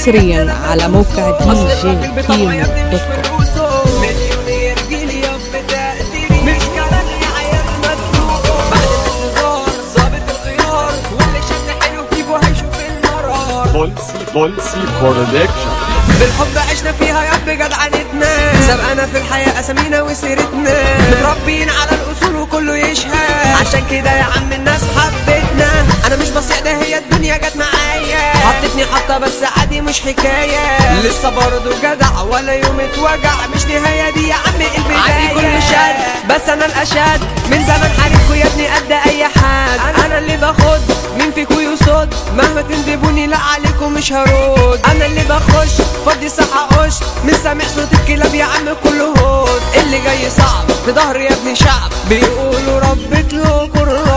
حصريا على موقع دي اصل جي الراجل بطبعه كيمو يا ابني مش دوت كوم فلوسه مليونير جيلي يا بتقديري مش كلام يا عيال مدلوقه بعد الانتظار ظابط الخيار واللي شد حلو فيكو هيشوف المرار بولسي بولسي برودكشن بالحب عشنا فيها يا ابني جدعنتنا سبقنا في الحياة أسامينا وسيرتنا متربيين على الأصول وكله يشهد عشان كده يا عم الناس حبتنا أنا مش بصيع ده هي الدنيا جت معايا حطتني حطة بس عادي مش حكاية لسه برضه جدع ولا يوم اتوجع مش نهاية دي يا عم البداية عادي كله شاد بس أنا الأشاد من زمان حاربكو يا ابني قد أي حد أنا اللي باخد مين فيكو يصد مهما تندبوني لا عليكم مش هرد انا اللي بخش فضي صح اقش مش سامع صوت الكلاب يا عم كله هود اللي جاي صعب في ظهري يا ابني شعب بيقولوا ربت له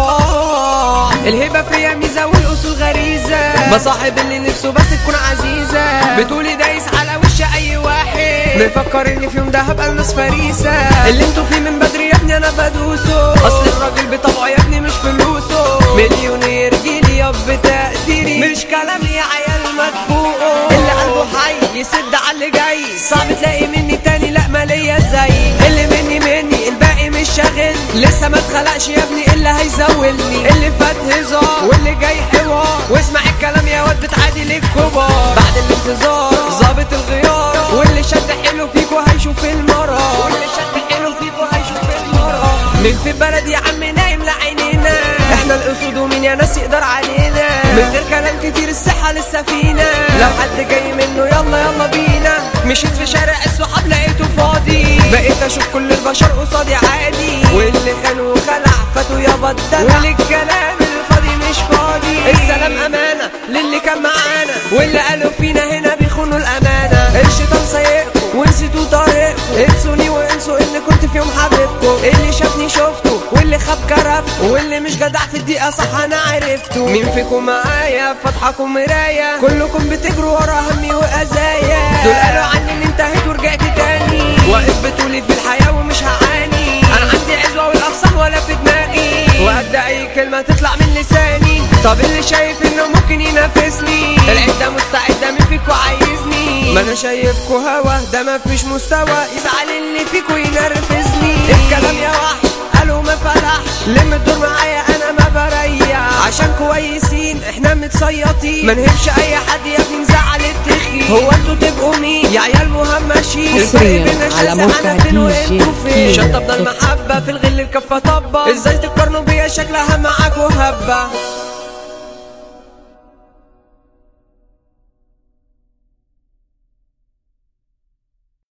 كراع الهبه فيا ميزه والاصول غريزه بصاحب اللي نفسه بس تكون عزيزه بتقولي دايس على وش اي واحد مفكر ان في يوم ده هبقى الناس فريسه اللي انتوا فيه من بدري يا ابني انا بدوسه اصل الراجل بطبعه يا ابني مش فلوسه مليونير جيلي يا بتقديري مش كلامي يا عيال مدفوقه اللي قلبه حي يسد على اللي جاي صعب تلاقي مني تاني لا مالية زي اللي مني مني الباقي مش شاغل لسه ما اتخلقش يا ابني الا هيزولني اللي فات هزار واللي جاي حوار واسمع الكلام يا واد بتعادي للكبار بعد الانتظار ظابط الغيار واللي شد حلو فيكو هيشوف المرار واللي شد حلو فيكو هيشوف المرار مين في البلد يا عم نايم لعينينا احنا الاسود ومين يا ناس يقدر علينا من غير كلام كتير الصحة للسفينة لو حد جاي منه يلا يلا بينا مشيت في شارع الصحاب لقيته فاضي بقيت اشوف كل البشر قصادي عادي واللي خان وخلع فاتوا يا بدل وللكلام الفاضي مش فاضي السلام امانة للي كان معانا واللي قالوا فينا هنا بيخونوا الامانة الشيطان سايقكم ونسيتوا طريقكم انسوني وانسوا ان كنت في يوم حبيبكم اللي شافني شفته واللي خاب كرفته واللي مش جدع في الدقيقة صح انا عرفته مين فيكم معايا فاتحكم مراية كلكم بتجروا ورا همي وأذايا دول قالوا عني ان انتهيت ورجعت تاني واقف بتقولي في الحياة ومش هعاني انا عندي عزوة والاقسام ولا في دماغي وابدا اي كلمة تطلع من لساني طب اللي شايف انه ممكن ينافسني العدة مستعدة مين فيكو عايزني ما انا شايفكو هوا ده مفيش مستوى يزعل اللي فيكو ينرفزني الكلام يا وحش قالوا ما فلحش لم الدور معايا انا ما بريح عشان كويسين احنا متصيطين ما نهبش اي حد يا ابني نزعل التخين هو انتوا تبقوا مين يا عيال مهمشين حصرياً الفرق بين على الشاسع موقع أنا فين دي وانتوا جي فين كيمو شطبنا المحبة في الغل الكفة طبة ازاي تقارنوا بيا شكلها معاكوا هبة